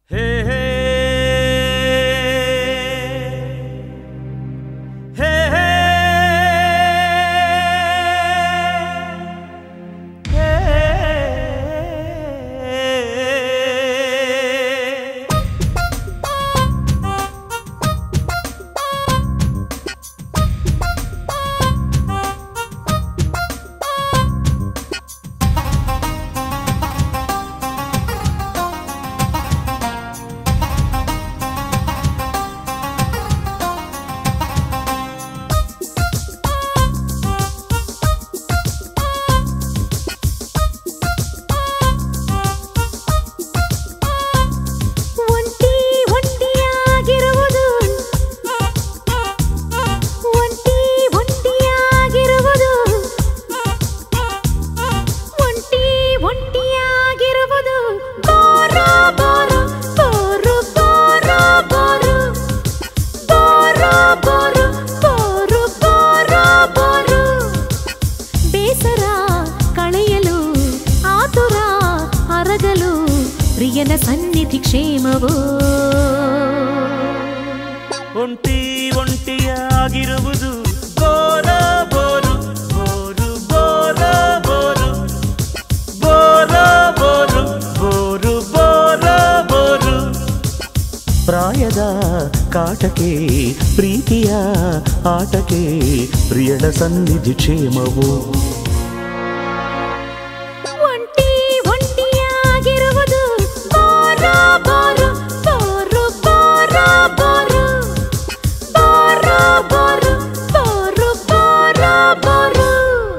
ಹೇ ಹೇ ಹೇ ಹೇ ಹೇ ಒಂಟಿ ಒಂಟಿಯಾಗಿರುವುದು ಒಂಟಿ ಒಂಟಿಯಾಗಿರುವುದು ಒಂಟಿ ಒಂಟಿಯಾಗಿರುವುದು ಬೋರೋ ಬೋರೋ ಬೋರು ಬೋರೋ ಬೋರು ಬೋರೋ ಬೋರು ಬೋರು ಬೋರೋ ಬೋರು ಬೇಸರ ಕಳೆಯಲು ಆತುರ ಅರಗಲು ಪ್ರಿಯನ ಸನ್ನಿಧಿ ಕ್ಷೇಮವು ಒಂಟಿ ಒಂಟಿಯಾಗಿರುವುದು ಬೋರ ಬೋರು ಬೋರು ಬೋರ ಬೋರು ಬೋರ ಬೋರು ಬೋರು ಬೋರ ಬೋರು ಪ್ರಾಯದ ಕಾಟಕ್ಕೆ ಪ್ರೀತಿಯ ಆಟಕ್ಕೆ ಪ್ರಿಯಳ ಸನ್ನಿಧಿ ಕ್ಷೇಮವು ಒಂಟಿ ಒಂಟಿಯಾಗಿರುವುದು ಬೋರೋ ಬೋರು ಬೋರು ಬೋರೋ ಬೋರು ಬೋರೋ ಬೋರು ಬೋರು ಬೋರೋ ಬೋರು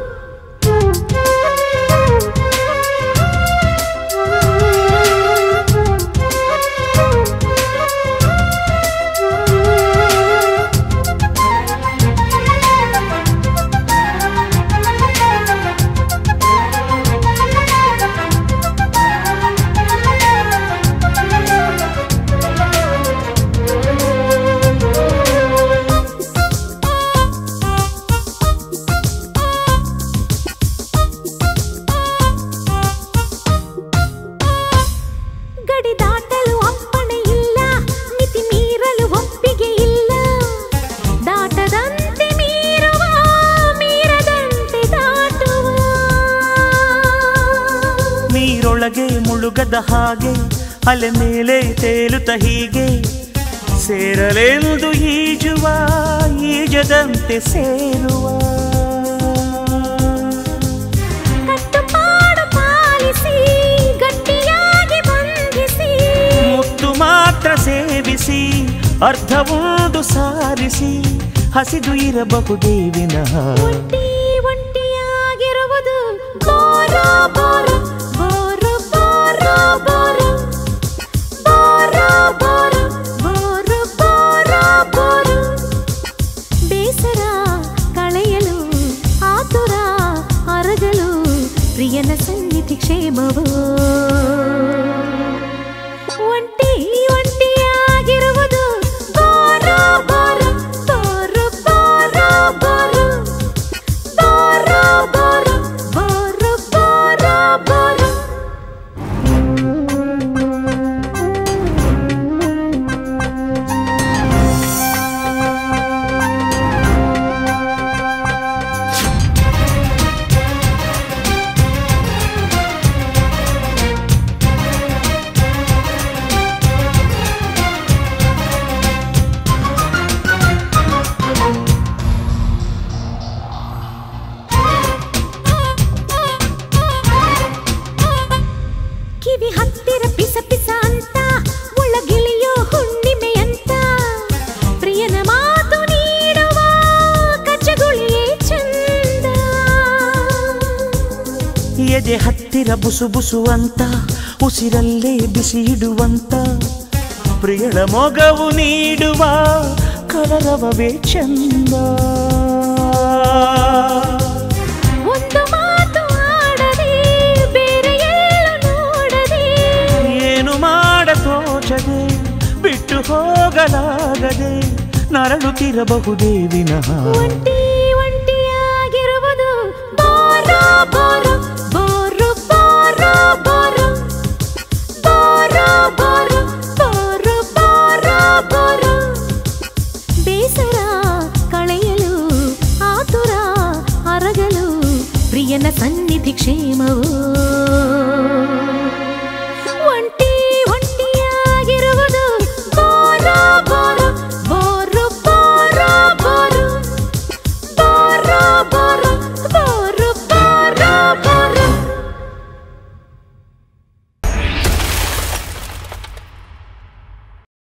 ಗಡಿ ದಾಟಲು ಅಪ್ಪಣೆ ಇಲ್ಲ ಮಿತಿ ಮೀರಲು ಒಪ್ಪಿಗೆ ಇಲ್ಲ ದಾಟದಂತೆ ಮೀರುವ ಮೀರದಂತೆ ದಾಟುವ ನೀರೊಳಗೆ ಮುಳುಗದ ಹಾಗೆ ಅಲೆ ಮೇಲೆ ತೇಲುತ್ತ ಹೀಗೆ ಸೇರಲೆಂದು ಈಜುವ ಈಜದಂತೆ ಸೇರುವ ಕಟ್ಟುಪಾಡು ಪಾಲಿಸಿ ಗಟ್ಟಿಯಾಗಿ ಬಂಧಿಸಿ ಮುತ್ತು ಮಾತ್ರ ಸೇವಿಸಿ ಅರ್ಧವೊಂದು ಸಾರಿಸಿ ಹಸಿದು ಇರಬಹುದೇ ವಿನಃ ಒಂಟಿ ಒಂಟಿಯಾಗಿರುವುದು ಬೋರೋ ಬೋರೋ ಬೋರು ಬೋರೋ ಬೋರು ಬೋರೋ ಬೋರು ಬೋರು ಬೋರೋ ಬೋರು ಬೇಸರ ಕಳೆಯಲು ಆತುರ ಅರಗಲು ಪ್ರಿಯನ ಸನ್ನಿಧಿ ಕ್ಷೇಮವು ಒಂಟಿ ಒಂಟಿಯಾಗಿರುವುದು ಬೋರೋ ಬೋರೋ ಬೋರು ಬೋರೋ ಬೋರು ಬೋರೋ ಬೋರು ಬೋರು ಬೋರೋ ಬೋರು ಕಿವಿ ಹತ್ತಿರ ಪಿಸ ಪಿಸ ಅಂತ ಒಳಗಿಳಿಯೋ ಹುಣ್ಣಿಮೆ ಅಂತ ಪ್ರಿಯನ ಮಾತು ನೀಡುವ ಕಚ್ಚಗುಳಿಯೇ ಚಂದ ಎದೆ ಹತ್ತಿರ ಬುಸು ಬುಸು ಅಂತ ಉಸಿರಲ್ಲೇ ಬಿಸಿ ಇಡುವಂತ ಪ್ರಿಯಳ ಮೊಗವು ನೀಡುವ ಕಲರವವೇ ಚಂದ ಒಂದು ಮಾತು ಆಡದೆ ಬೇರೆ ಎಲ್ಲೂ ನೋಡದೆ ಏನು ಮಾಡ ತೋಚದೆ ಬಿಟ್ಟು ಹೋಗಲಾಗದೆ ನರಳುತ್ತಿರಬಹುದೇ ವಿನಃ ಒಂಟಿ ಒಂಟಿಯಾಗಿರುವುದು ಬೋರೋ ಬೋರೋ ಬೋರು ಬೋರೋ ಬೋರು ಬೋರೋ ಬೋರು ಬೇಸರ ಕಳೆಯಲು ಆತುರ ಅರಗಲು ಪ್ರಿಯನ ಸನ್ನಿಧಿ ಕ್ಷೇಮವೋ